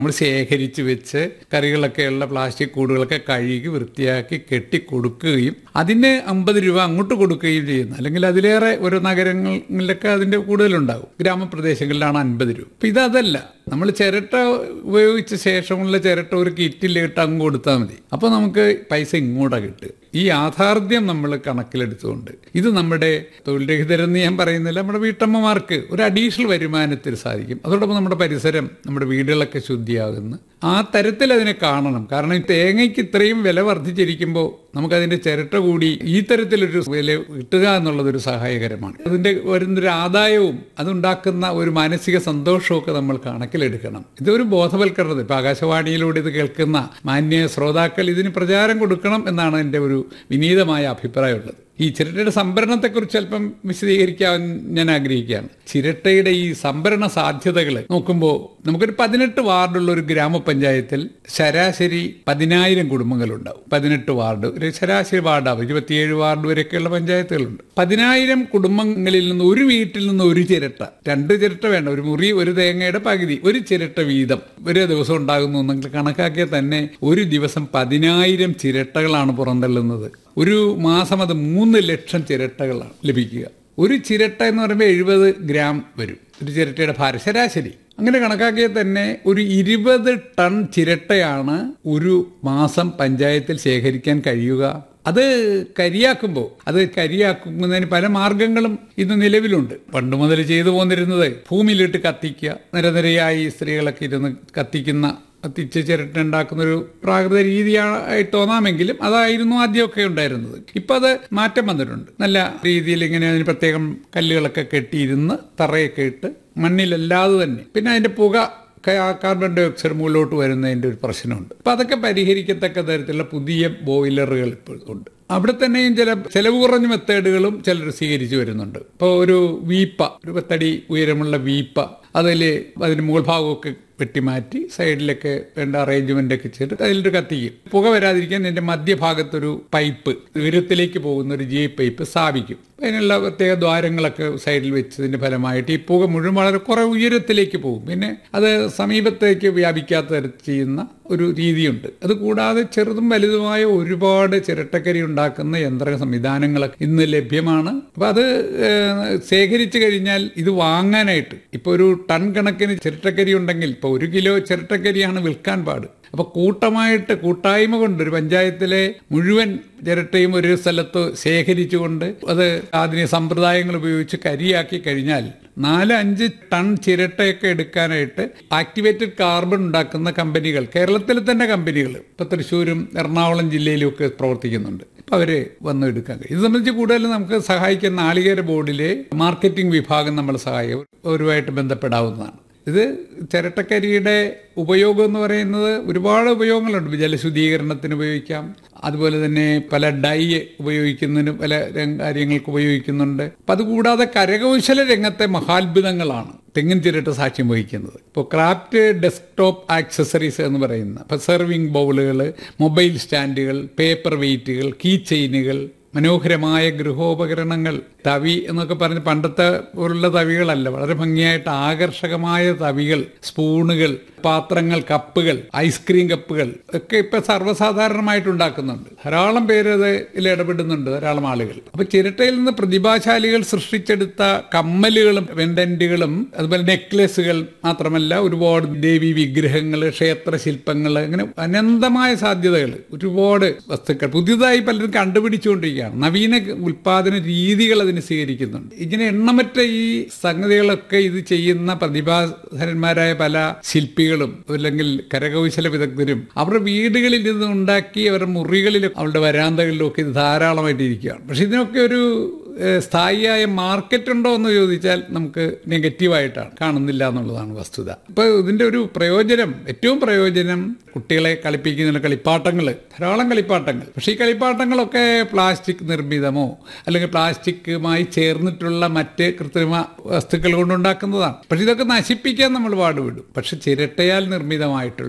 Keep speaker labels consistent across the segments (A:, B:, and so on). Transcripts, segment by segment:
A: നമ്മൾ ശേഖരിച്ച് വെച്ച് കറികളൊക്കെയുള്ള പ്ലാസ്റ്റിക് കൂടുകളൊക്കെ കഴുകി വൃത്തിയാക്കി കെട്ടി കൊടുക്കുകയും അതിന് അമ്പത് രൂപ അങ്ങോട്ട് കൊടുക്കുകയും ചെയ്യുന്നു അല്ലെങ്കിൽ അതിലേറെ ഓരോ നഗരങ്ങളിലൊക്കെ അതിന്റെ കൂടുതലുണ്ടാവും ഗ്രാമപ്രദേശങ്ങളിലാണ് അൻപത് രൂപ അപ്പൊ ഇതല്ല നമ്മൾ ചിരട്ട ഉപയോഗിച്ച ശേഷമുള്ള ചിരട്ട ഒരു കിറ്റിലിട്ട് അങ്ങ് കൊടുത്താൽ മതി അപ്പോൾ നമുക്ക് പൈസ ഇങ്ങോട്ടാ കിട്ടുക ഈ യാഥാർത്ഥ്യം നമ്മൾ കണക്കിലെടുത്തുകൊണ്ട് ഇത് നമ്മുടെ തൊഴിൽ രഹിതരെന്ന് ഞാൻ പറയുന്നില്ല നമ്മുടെ വീട്ടമ്മമാർക്ക് ഒരു അഡീഷണൽ വരുമാനത്തിന് സാധിക്കും അതോടൊപ്പം നമ്മുടെ പരിസരം നമ്മുടെ വീടുകളൊക്കെ ശുദ്ധിയാകുന്നു ആ തരത്തിൽ അതിനെ കാണണം കാരണം ഈ തേങ്ങയ്ക്ക് ഇത്രയും വില വർദ്ധിച്ചിരിക്കുമ്പോൾ നമുക്കതിന്റെ ചിരട്ട കൂടി ഈ തരത്തിലൊരു വില കിട്ടുക എന്നുള്ളത് ഒരു സഹായകരമാണ് അതിന്റെ വരുന്നൊരു ആദായവും അതുണ്ടാക്കുന്ന ഒരു മാനസിക സന്തോഷവും ഒക്കെ നമ്മൾ കണക്കിലെടുക്കണം ഇതൊരു ബോധവൽക്കരണം ഇപ്പൊ ആകാശവാണിയിലൂടെ ഇത് കേൾക്കുന്ന മാന്യ ശ്രോതാക്കൾ ഇതിന് പ്രചാരം കൊടുക്കണം എന്നാണ് എൻ്റെ ഒരു വിനീതമായ അഭിപ്രായമുള്ളത് ഈ ചിരട്ടയുടെ സംഭരണത്തെക്കുറിച്ച് അല്പം വിശദീകരിക്കാൻ ഞാൻ ആഗ്രഹിക്കുകയാണ് ചിരട്ടയുടെ ഈ സംഭരണ സാധ്യതകൾ നോക്കുമ്പോൾ നമുക്കൊരു പതിനെട്ട് വാർഡുള്ള ഒരു ഗ്രാമപഞ്ചായത്തിൽ ശരാശരി പതിനായിരം കുടുംബങ്ങളുണ്ടാവും പതിനെട്ട് വാർഡ് ഒരു ശരാശരി വാർഡാവും ഇരുപത്തിയേഴ് വാർഡ് വരെയൊക്കെയുള്ള പഞ്ചായത്തുകളുണ്ട് പതിനായിരം കുടുംബങ്ങളിൽ നിന്ന് ഒരു വീട്ടിൽ നിന്ന് ഒരു ചിരട്ട രണ്ട് ചിരട്ട വേണ്ട ഒരു മുറി ഒരു തേങ്ങയുടെ പകുതി ഒരു ചിരട്ട വീതം ഒരു ദിവസം ഉണ്ടാകുന്നു നിങ്ങൾ കണക്കാക്കിയാൽ തന്നെ ഒരു ദിവസം പതിനായിരം ചിരട്ടകളാണ് പുറന്തള്ളുന്നത് ഒരു മാസം അത് മൂന്ന് ലക്ഷം ചിരട്ടകളാണ് ലഭിക്കുക ഒരു ചിരട്ട എന്ന് പറയുമ്പോൾ എഴുപത് ഗ്രാം വരും ഒരു ചിരട്ടയുടെ ഭാരം ശരാശരി അങ്ങനെ കണക്കാക്കിയാൽ തന്നെ ഒരു ഇരുപത് ടൺ ചിരട്ടയാണ് ഒരു മാസം പഞ്ചായത്തിൽ ശേഖരിക്കാൻ കഴിയുക അത് കരിയാക്കുമ്പോൾ അത് കരിയാക്കുന്നതിന് പല മാർഗങ്ങളും ഇന്ന് നിലവിലുണ്ട് പണ്ട് മുതൽ ചെയ്തു പോന്നിരുന്നത് ഭൂമിയിലിട്ട് കത്തിക്കുക നിരനിരയായി സ്ത്രീകളൊക്കെ ഇരുന്ന് കത്തിക്കുന്ന കത്തിച്ച് ചിരട്ട ഉണ്ടാക്കുന്ന ഒരു പ്രാകൃത രീതിയായി തോന്നാമെങ്കിലും അതായിരുന്നു ആദ്യമൊക്കെ ഉണ്ടായിരുന്നത് ഇപ്പം അത് മാറ്റം വന്നിട്ടുണ്ട് നല്ല രീതിയിൽ ഇങ്ങനെ അതിന് പ്രത്യേകം കല്ലുകളൊക്കെ കെട്ടിയിരുന്ന് തറയൊക്കെ ഇട്ട് മണ്ണിലല്ലാതെ തന്നെ പിന്നെ അതിന്റെ പുക കാർബൺ ഡൈ ഓക്സൈഡ് മുകളിലോട്ട് വരുന്നതിന്റെ ഒരു പ്രശ്നമുണ്ട് അപ്പൊ അതൊക്കെ പരിഹരിക്കത്തക്ക തരത്തിലുള്ള പുതിയ ബോയിലറുകൾ ഇപ്പോൾ ഉണ്ട് അവിടെ തന്നെയും ചില ചെലവ് കുറഞ്ഞ മെത്തേഡുകളും ചിലർ സ്വീകരിച്ചു വരുന്നുണ്ട് ഇപ്പോൾ ഒരു വീപ്പ ഒരു പത്തടി ഉയരമുള്ള വീപ്പ അതിൽ അതിന് മുകൾ ഭാഗമൊക്കെ വെട്ടിമാറ്റി സൈഡിലൊക്കെ വേണ്ട അറേഞ്ച്മെന്റ് ഒക്കെ ചെയ്തിട്ട് അതിലൊരു കത്തിക്കും പുക വരാതിരിക്കാൻ എൻ്റെ മധ്യഭാഗത്തൊരു പൈപ്പ് ഉയരത്തിലേക്ക് പോകുന്ന ഒരു ജി പൈപ്പ് സ്ഥാപിക്കും അതിനുള്ള പ്രത്യേക ദ്വാരങ്ങളൊക്കെ സൈഡിൽ വെച്ചതിന്റെ ഫലമായിട്ട് ഈ പുക മുഴുവൻ വളരെ കുറെ ഉയരത്തിലേക്ക് പോകും പിന്നെ അത് സമീപത്തേക്ക് വ്യാപിക്കാത്ത തരത്തിൽ ചെയ്യുന്ന ഒരു രീതിയുണ്ട് അത് കൂടാതെ ചെറുതും വലുതുമായ ഒരുപാട് ചിരട്ടക്കരി ഉണ്ടാക്കുന്ന യന്ത്ര സംവിധാനങ്ങളൊക്കെ ഇന്ന് ലഭ്യമാണ് അപ്പൊ അത് ശേഖരിച്ചു കഴിഞ്ഞാൽ ഇത് വാങ്ങാനായിട്ട് ഇപ്പൊ ഒരു ടൺ കണക്കിന് ചിരട്ടക്കരി ഉണ്ടെങ്കിൽ ഇപ്പൊ ഒരു കിലോ ചിരട്ടക്കരിയാണ് വിൽക്കാൻ പാട് അപ്പൊ കൂട്ടമായിട്ട് കൂട്ടായ്മ കൊണ്ട് ഒരു പഞ്ചായത്തിലെ മുഴുവൻ ചിരട്ടയും ഒരു സ്ഥലത്ത് ശേഖരിച്ചുകൊണ്ട് അത് ആധുനിക സമ്പ്രദായങ്ങൾ ഉപയോഗിച്ച് കരിയാക്കി കഴിഞ്ഞാൽ നാല് അഞ്ച് ടൺ ചിരട്ടയൊക്കെ എടുക്കാനായിട്ട് ആക്ടിവേറ്റഡ് കാർബൺ ഉണ്ടാക്കുന്ന കമ്പനികൾ കേരളത്തിലെ തന്നെ കമ്പനികൾ ഇപ്പൊ തൃശ്ശൂരും എറണാകുളം ജില്ലയിലും ഒക്കെ പ്രവർത്തിക്കുന്നുണ്ട് അപ്പൊ അവര് വന്ന് എടുക്കാൻ കഴിയും ഇത് സംബന്ധിച്ച് കൂടുതൽ നമുക്ക് സഹായിക്കുന്ന നാളികേര ബോർഡിലെ മാർക്കറ്റിംഗ് വിഭാഗം നമ്മൾ സഹായിക്കും അവരുമായിട്ട് ബന്ധപ്പെടാവുന്നതാണ് ഇത് ചിരട്ടക്കരിയുടെ ഉപയോഗം എന്ന് പറയുന്നത് ഒരുപാട് ഉപയോഗങ്ങളുണ്ട് ജലശുദ്ധീകരണത്തിന് ഉപയോഗിക്കാം അതുപോലെ തന്നെ പല ഡൈ ഉപയോഗിക്കുന്നതിന് പല കാര്യങ്ങൾക്ക് ഉപയോഗിക്കുന്നുണ്ട് അപ്പം അതുകൂടാതെ കരകൗശല രംഗത്തെ മഹാത്ഭുതങ്ങളാണ് തെങ്ങിൻ ചിരട്ട സാക്ഷ്യം വഹിക്കുന്നത് ഇപ്പോൾ ക്രാഫ്റ്റ് ഡെസ്ക്ടോപ്പ് ആക്സസറീസ് എന്ന് പറയുന്ന ഇപ്പോൾ സെർവിങ് ബൗളുകൾ മൊബൈൽ സ്റ്റാൻഡുകൾ പേപ്പർ വെയിറ്റുകൾ കീ ചെയിനുകൾ മനോഹരമായ ഗൃഹോപകരണങ്ങൾ തവി എന്നൊക്കെ പറഞ്ഞ് പണ്ടത്തെ പോലുള്ള തവികളല്ല വളരെ ഭംഗിയായിട്ട് ആകർഷകമായ തവികൾ സ്പൂണുകൾ പാത്രങ്ങൾ കപ്പുകൾ ഐസ്ക്രീം കപ്പുകൾ ഒക്കെ ഇപ്പൊ സർവ്വസാധാരണമായിട്ട് ഉണ്ടാക്കുന്നുണ്ട് ധാരാളം പേര് അതിൽ ഇടപെടുന്നുണ്ട് ധാരാളം ആളുകൾ അപ്പൊ ചിരട്ടയിൽ നിന്ന് പ്രതിഭാശാലികൾ സൃഷ്ടിച്ചെടുത്ത കമ്മലുകളും പെൻഡന്റുകളും അതുപോലെ നെക്ലസുകൾ മാത്രമല്ല ഒരുപാട് ദേവി വിഗ്രഹങ്ങൾ ക്ഷേത്ര ശില്പങ്ങൾ അങ്ങനെ അനന്തമായ സാധ്യതകൾ ഒരുപാട് വസ്തുക്കൾ പുതിയതായി പലരും കണ്ടുപിടിച്ചുകൊണ്ടിരിക്കുകയാണ് നവീന ഉൽപാദന രീതികൾ അതിന് സ്വീകരിക്കുന്നുണ്ട് ഇങ്ങനെ എണ്ണമറ്റ ഈ സംഗതികളൊക്കെ ഇത് ചെയ്യുന്ന പ്രതിഭാധനന്മാരായ പല ശില്പികളും അല്ലെങ്കിൽ കരകൗശല വിദഗ്ധരും അവരുടെ വീടുകളിൽ ഇത് ഉണ്ടാക്കി അവരുടെ മുറികളിലും അവരുടെ വരാന്തകളിലും ഒക്കെ ഇത് ധാരാളമായിട്ട് ഇരിക്കുകയാണ് പക്ഷെ ഇതിനൊക്കെ ഒരു സ്ഥായിയായ മാർക്കറ്റ് ഉണ്ടോ എന്ന് ചോദിച്ചാൽ നമുക്ക് നെഗറ്റീവായിട്ടാണ് കാണുന്നില്ല എന്നുള്ളതാണ് വസ്തുത അപ്പോൾ ഇതിന്റെ ഒരു പ്രയോജനം ഏറ്റവും പ്രയോജനം കുട്ടികളെ കളിപ്പിക്കുന്ന കളിപ്പാട്ടങ്ങൾ ധാരാളം കളിപ്പാട്ടങ്ങൾ പക്ഷേ ഈ കളിപ്പാട്ടങ്ങളൊക്കെ പ്ലാസ്റ്റിക് നിർമ്മിതമോ അല്ലെങ്കിൽ പ്ലാസ്റ്റിക്കുമായി ചേർന്നിട്ടുള്ള മറ്റ് കൃത്രിമ വസ്തുക്കൾ കൊണ്ടുണ്ടാക്കുന്നതാണ് പക്ഷെ ഇതൊക്കെ നശിപ്പിക്കാൻ നമ്മൾ പാടുപെടും പക്ഷെ ചിരട്ടയാൽ നിർമ്മിതമായിട്ടുള്ള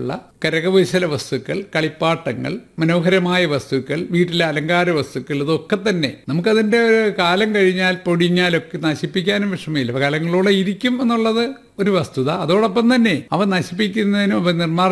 A: കരകൗശല വസ്തുക്കൾ കളിപ്പാട്ടങ്ങൾ മനോഹരമായ വസ്തുക്കൾ വീട്ടിലെ അലങ്കാര വസ്തുക്കൾ ഇതൊക്കെ തന്നെ നമുക്കതിൻ്റെ ഒരു കാലം കഴിഞ്ഞാൽ പൊടിഞ്ഞാലൊക്കെ നശിപ്പിക്കാനും വിഷമമില്ല കാലങ്ങളോടെ ഇരിക്കും എന്നുള്ളത് ഒരു വസ്തുത അതോടൊപ്പം തന്നെ അവ നശിപ്പിക്കുന്നതിനും അവ നിർമ്മാർജ്ജനം